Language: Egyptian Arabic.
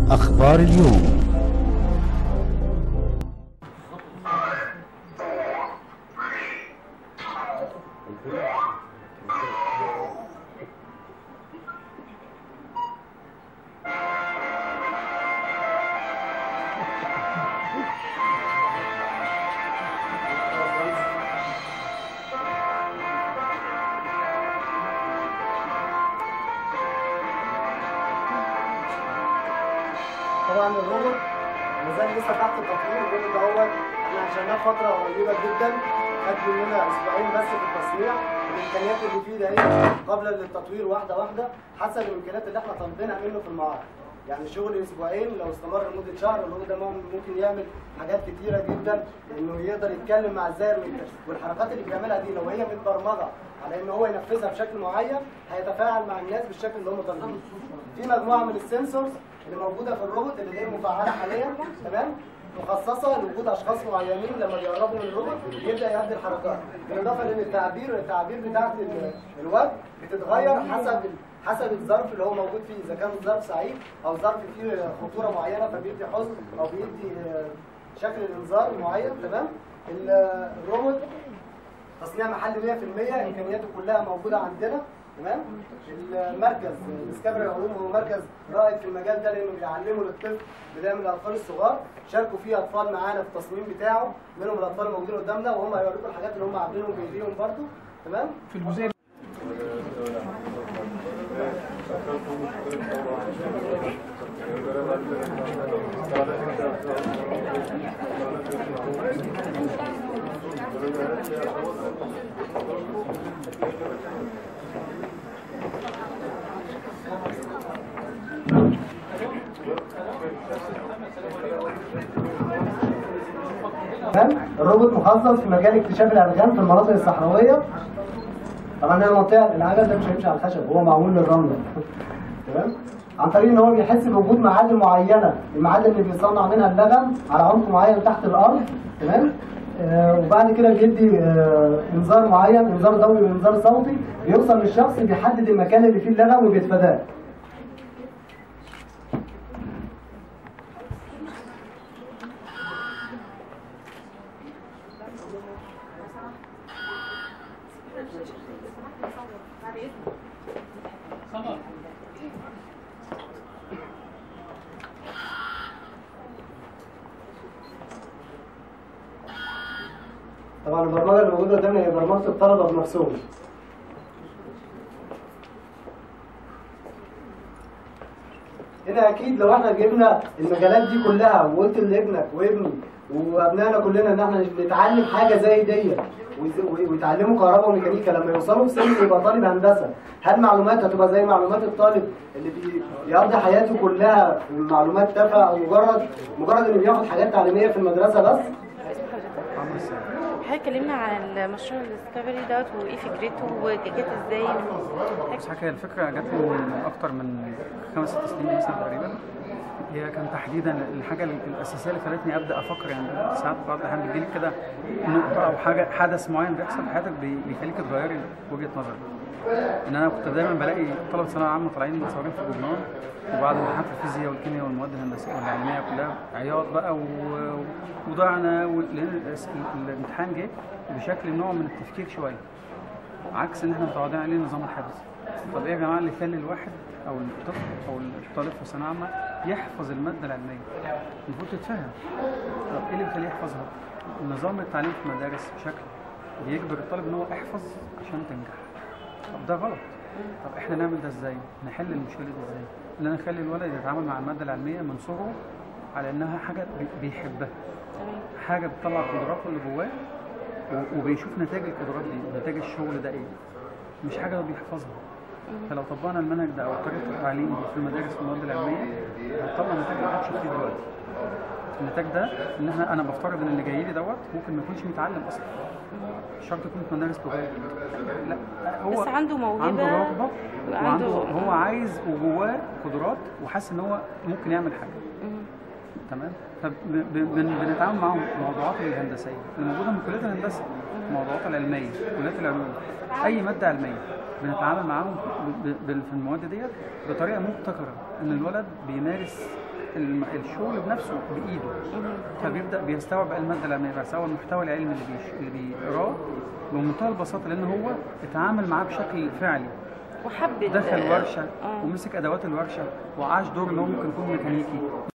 أخبار اليوم طبعا الروبوت مازال لسه تحت التطوير الروبوت دوت احنا عشناه فتره قريبه جدا خد مننا اسبوعين بس في التصنيع الامكانيات اللي فيه ده قبل للتطوير واحده واحده حسب الامكانيات اللي احنا طالبينها منه في المعارض يعني شغل اسبوعين لو استمر لمده شهر الروبوت ده ممكن يعمل حاجات كتيره جدا انه يقدر يتكلم مع الزائر والحركات اللي بيعملها دي لو هي متبرمجه على ان هو ينفذها بشكل معين هيتفاعل مع الناس بالشكل اللي هم طالبينه في مجموعه من السنسورز اللي موجوده في الروبوت اللي غير مفعله حاليا تمام مخصصه لوجود اشخاص معينين لما بيقربوا من الروبوت يبدا يؤدي الحركات بالاضافه لان التعبير التعبير بتاعت ال- الوجه بتتغير حسب حسب الظرف اللي هو موجود فيه اذا كان ظرف سعيد او ظرف فيه خطوره معينه فبيدي حزن او بيدي آه، شكل الانذار معين تمام ال- الروبوت تصنيع محلي 100% امكانياته كلها موجوده عندنا تمام المركز ديسكفري العلوم هو مركز رائد في المجال ده لانه بيعلموا للطفل بدايه من الاطفال الصغار شاركوا فيه اطفال معانا في التصميم بتاعه منهم الاطفال الموجودين قدامنا وهم هيوريكم الحاجات اللي هم عاملينهم بايديهم برضه تمام في الجزئيه تمام الروبوت مخصص في مجال اكتشاف الالغام في المناطق الصحراويه طبعا هي منطقه العجل ده مش هيمشي على الخشب هو معمول للرمله تمام عن طريق ان هو بيحس بوجود معادن معينه المعادن اللي بيصنع منها اللغم على عمق معين تحت الارض تمام آه وبعد كده بيدي آه انذار معين انذار ضوئي وانذار صوتي بيوصل للشخص بيحدد المكان اللي فيه اللغم وبيتفاداه طبعا البرمجه اللي موجوده قدامنا هي برمجه الطلبه بنفسهم هنا اكيد لو احنا جبنا المجالات دي كلها وقلت لابنك وابني وابنائنا كلنا ان احنا نتعلم حاجه زي دي ويز- ويتعلموا كهرباء وميكانيكا لما يوصلوا في سن يبقى طالب هندسه هل معلومات هتبقى زي معلومات الطالب اللي بي- بيقضي حياته كلها في معلومات تافهه او مجرد مجرد انه بياخد حاجات تعليميه في المدرسه بس حضرتك اتكلمنا عن المشروع الديسكفري دوت وايه فكرته وجت ازاي بس حكاية الفكرة جات لي من أكتر من خمس ست سنين مثلا تقريبا هي كان تحديدا الحاجة الأساسية اللي خلتني أبدأ أفكر يعني ساعات بعض الأحيان بيجيلك كده نقطة أو حاجة حدث معين بيحصل في حياتك بي- بيخليك تغيري وجهة نظرك. إن أنا كنت دايما بلاقي طلبة ثانوية عامة طالعين متصورين في الجورنال وبعد امتحانات الفيزياء والكيمياء والمواد الهندسية والعلمية كلها عياط بقى و- وضعنا و- لأن الس- الامتحان جه بشكل نوع من التفكير شوية. عكس ان احنا متعودين عليه نظام الحفظ طب ايه يا جماعه اللي يخلي الواحد او الطفل او الطالب في ثانويه عامه يحفظ الماده العلميه المفروض تتفهم طب ايه اللي بيخليه يحفظها نظام التعليم في المدارس بشكل بيجبر الطالب ان هو احفظ عشان تنجح طب ده غلط طب احنا نعمل ده ازاي نحل المشكله دي ازاي ان انا اخلي الولد يتعامل مع الماده العلميه من صغره على انها حاجه بي- بيحبها حاجه بتطلع قدراته اللي جواه و- وبيشوف نتائج القدرات دي نتائج الشغل ده ايه مش حاجه هو بيحفظها فلو طبقنا المنهج ده او طريقه التعليم دي في المدارس في المواد العلميه هنطلع نتائج ما حدش فيه دلوقتي النتاج ده ان احنا انا بفترض ان اللي جاي لي دوت ممكن ما يكونش متعلم اصلا مش شرط يكون في مدارس لغات لا هو بس عنده موهبة عنده رغبه وعنده وعنده- هو عايز وجواه قدرات وحاسس ان هو ممكن يعمل حاجه تمام فبنتعامل معاهم الموضوعات الهندسيه اللي موجوده من كليات الهندسه الموضوعات العلميه كليات العلوم اي ماده علميه بنتعامل معاهم ب- ب- في المواد ديت بطريقه مبتكره ان الولد بيمارس الم- الشغل بنفسه بايده فبيبدا بيستوعب بقى الماده العلميه بيستوعب المحتوى العلمي اللي بيش اللي بيقراه بمنتهى البساطه لان هو اتعامل معاه بشكل فعلي وحب ال- دخل ورشه آه. ومسك ادوات الورشه وعاش دور ان هو ممكن يكون ميكانيكي